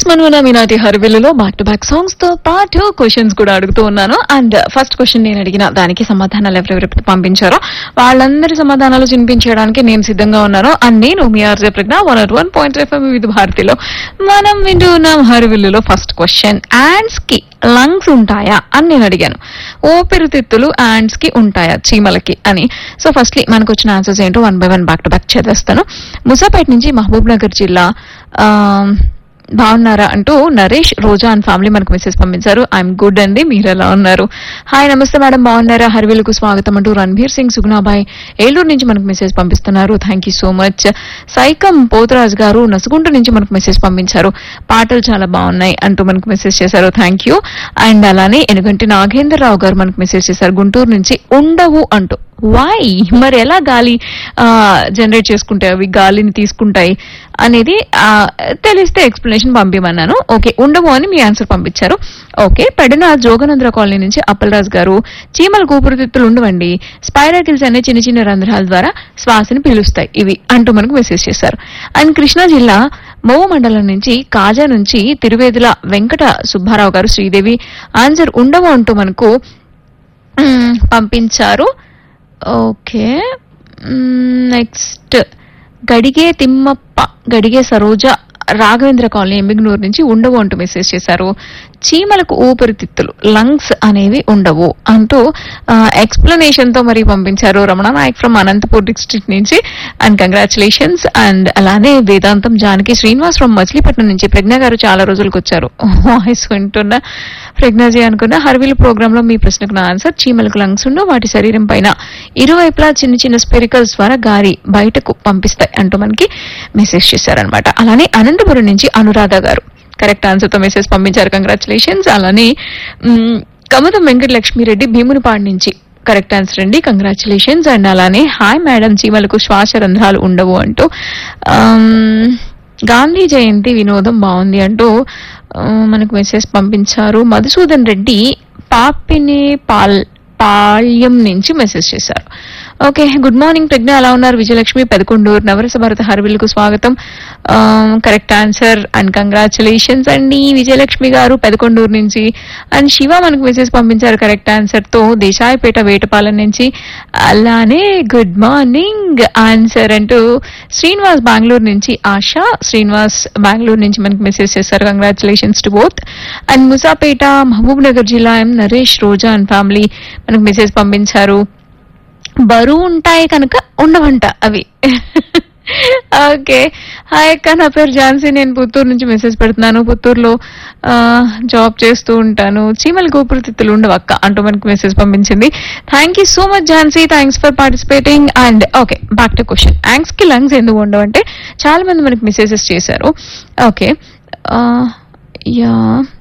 మనమున మీనాటి హరివిల్లులో back to back songs తో పాటు క్వశ్చన్స్ కూడా అడుగుతూ ఉన్నాను అండ్ ఫస్ట్ క్వశ్చన్ నేను అడిగిన దానికి సమాధానాలు ఎవరెవరైతే పంపించారో వాళ్ళందరి సమాధానాలు వినిపించడానికి నేను సిద్ధంగా ఉన్నాను అండ్ నేను మీ RJ Pragna one at one point F వివిధ భారతిలో మనం వింటూ ఉన్నాం హరివిల్లులో ఫస్ట్ క్వశ్చన్ యాండ్స్ కి లంగ్స్ ఉంటాయా అని నేను అడిగాను ఊపిరితిత్తులు యాండ్స్ కి ఉంటాయా చీమలకి అని సో ఫస్ట్లీ మనకు వచ్చిన ఆన్సర్స్ ఏంటో one by one back to back చదివేస్తాను ముసాపేట నుంచి మహబూబ్ నగర్ జిల్లా ఆ, బాగున్నారా అంటూ నరేష్ రోజా అండ్ ఫ్యామిలీ మనకు మెసేజ్ పంపించారు ఐఎమ్ గుడ్ అండి మీరు ఎలా ఉన్నారు హాయ్ నమస్తే మేడం బాగున్నారా హర్వీలకు స్వాగతం అంటూ రణ్బీర్ సింగ్ సుగుణాబాయ్ ఏలూరు నుంచి మనకు మెసేజ్ పంపిస్తున్నారు thank you so much Saikam Potharaj గారు నసుగుంట నుంచి మనకు మెసేజ్ పంపించారు పాటలు చాలా బాగున్నాయి అంటూ మనకు మెసేజ్ చేశారు థ్యాంక్ యూ అండ్ అలానే ఎనుగంటి నాగేంద్రరావు గారు మనకు మెసేజ్ చేశారు గుంటూరు నుంచి ఉండవు అంటూ వై మరి ఎలా గాలి జనరేట్ చేసుకుంటాయి అవి గాలిని తీసుకుంటాయి అనేది ఆ, తెలిస్తే ఎక్స్ప్లెనేషన్ పంపిమన్నాను ఓకే ఉండవు అని మీ ఆన్సర్ పంపించారు ఓకే పెడన జోగనంద్ర కాలనీ నుంచి అప్పలరాజు గారు చీమల కూపురుతిత్తులు ఉండవండి స్పైరాకిల్స్ అనే చిన్న చిన్న రంధ్రాల ద్వారా శ్వాసని పీలుస్తాయి ఇవి అంటూ మనకు మెసేజ్ చేశారు అండ్ కృష్ణా జిల్లా మోవ మండలం నుంచి కాజా నుంచి తిరువేదుల వెంకట సుబ్బారావు గారు శ్రీదేవి ఆన్సర్ ఉండవు అంటూ మనకు మ్మ్, పంపించారు okay next Gadige Thimmappa Gadige Saroja Raghavendra colony Yemmiganur నుంచి ఉండవు అంటూ మెసేజ్ చేశారు చీమలకు ఊపిరితిత్తులు లంగ్స్ అనేవి ఉండవు అంటూ ఎక్స్ప్లెనేషన్ తో మరి పంపించారు రమణ నాయక్ ఫ్రమ్ అనంతపూర్ డిస్ట్రిక్ట్ నుంచి అండ్ కంగ్రాచులేషన్స్ అండ్ అలానే వేదాంతం జానకి శ్రీనివాస్ ఫ్రమ్ మచిలీపట్నం నుంచి ప్రజ్ఞ గారు చాలా రోజులకు వచ్చారు వాయిస్ వింటున్న ప్రజ్ఞాజీ అనుకున్న హర్విల్ ప్రోగ్రామ్ లో మీ ప్రశ్నకు నా ఆన్సర్ చీమలకు లంగ్స్ ఉండు వాటి శరీరం పైన ఇరువైపులా చిన్న చిన్న స్పెరికల్స్ ద్వారా గాలి బయటకు పంపిస్తాయి అంటూ మనకి మెసేజ్ చేశారనమాట అలానే అనంతపురం నుంచి అనురాధ గారు కరెక్ట్ ఆన్సర్ తో మెసేజ్ పంపించారు కంగ్రాచులేషన్స్ అలానే మ్, కమతం వెంకట లక్ష్మీరెడ్డి భీమునిపాడు నుంచి కరెక్ట్ ఆన్సర్ అండి కంగ్రాచులేషన్స్ అండ్ అలానే హాయ్ మేడం చీమలకు శ్వాస రంధ్రాలు ఉండవు అంటూ ఆమ్, గాంధీ జయంతి వినోదం బాగుంది అంటూ ఆ, మనకు మెసేజ్ పంపించారు మధుసూదన్ రెడ్డి పాపినే పాల్ పాళ్యం నుంచి మెసేజ్ చేశారు ఓకే గుడ్ మార్నింగ్ ప్రజ్ఞ ఎలా ఉన్నారు విజయలక్ష్మి పెదకొండూరు నవరస భారత హర్విల్కు స్వాగతం కరెక్ట్ ఆన్సర్ అండ్ కంగ్రాచులేషన్స్ అండి విజయలక్ష్మి గారు పెదకొండూరు నుంచి అండ్ శివ మనకు మెసేజ్ పంపించారు కరెక్ట్ ఆన్సర్ తో దేశాయపేట వేటపాలెం నుంచి అలానే గుడ్ మార్నింగ్ ఆన్సర్ అంటూ శ్రీనివాస్ బెంగళూరు నుంచి ఆశ శ్రీనివాస్ బెంగళూరు నుంచి మనకి మెసేజ్ చేశారు congratulations to both and Musapet Mahabubnagar జిల్లా M Naresh Roja and family మనకు మెసేజ్ పంపించారు బరువు ఉంటాయి కనుక ఉండవంట అవి ఓకే హాయ్ అక్క నా పేరు ఝాన్సీ నేను పుత్తూరు నుంచి మెసేజ్ పెడుతున్నాను పుత్తూరులో ఆ, జాబ్ చేస్తూ ఉంటాను చీమల గోపురతిత్తులు ఉండవు అక్క అంటూ మనకి మెసేజ్ పంపించింది thank you so much Jhansi thanks for participating and okay back to question యాంగ్స్ కి లంగ్స్ ఎందుకు ఉండవు అంటే చాలా మంది మనకి మెసేజెస్ చేశారు ఓకే యా